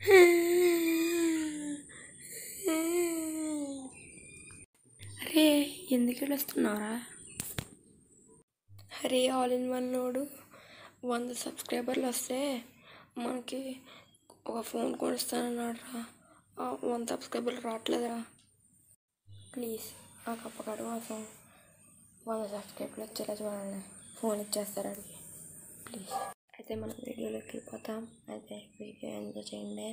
అరే ఎందుకు ఏడుస్తున్నావురా అరే ఆల్ ఇన్ వన్ నోడు వంద సబ్స్క్రైబర్లు వస్తే మనకి ఒక ఫోన్ కొనిస్తానన్నాడు రా వంద సబ్స్క్రైబర్లు రావట్లేదురా ప్లీజ్ ఆ కప్పగాడు కోసం వంద సబ్స్క్రైబర్లు వచ్చేలా చూడండి ఫోన్ ఇచ్చేస్తారు అడిగి ప్లీజ్ అయితే మనం వీడియోలోకి వెళ్ళిపోతాం అయితే వీడియో ఎంజాయ్ చేయండి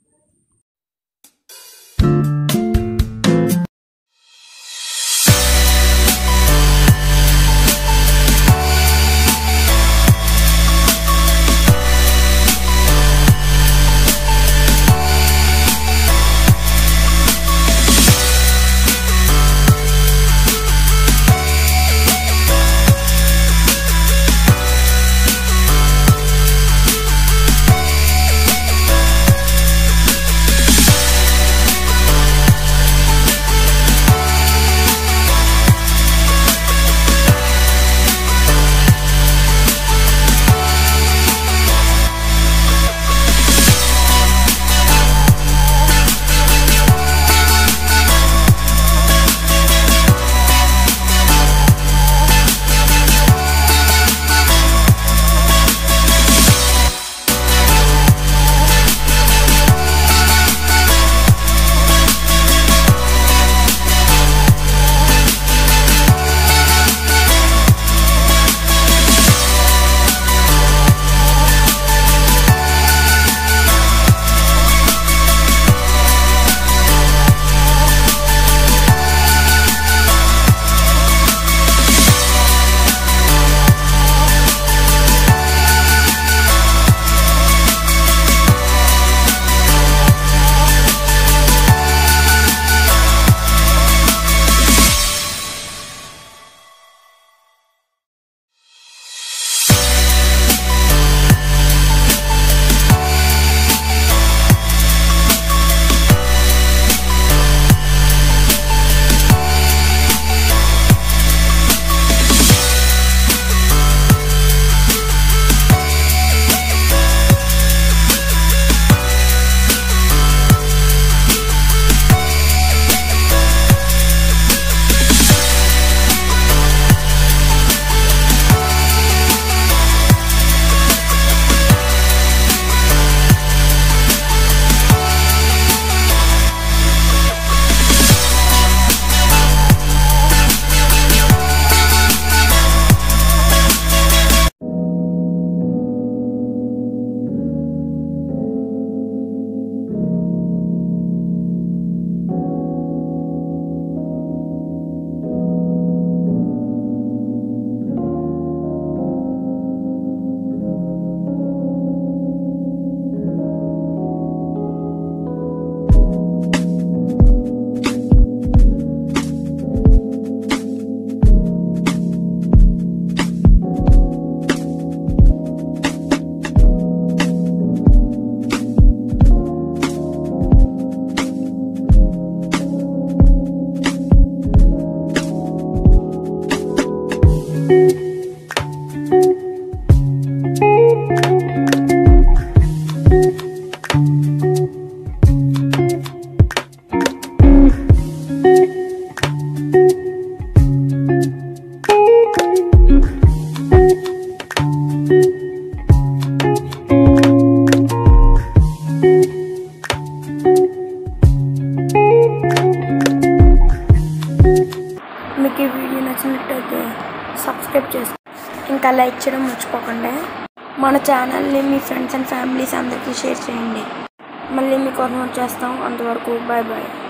మీకు ఈ వీడియో నచ్చినట్టయితే సబ్స్క్రైబ్ చేసుకో ఇంకా లైక్ చేయడం మర్చిపోకండి మన ఛానల్ని మీ ఫ్రెండ్స్ అండ్ ఫ్యామిలీస్ అందరికీ షేర్ చేయండి మళ్ళీ మీకోసం వచ్చేస్తాం అంతవరకు బాయ్ బాయ్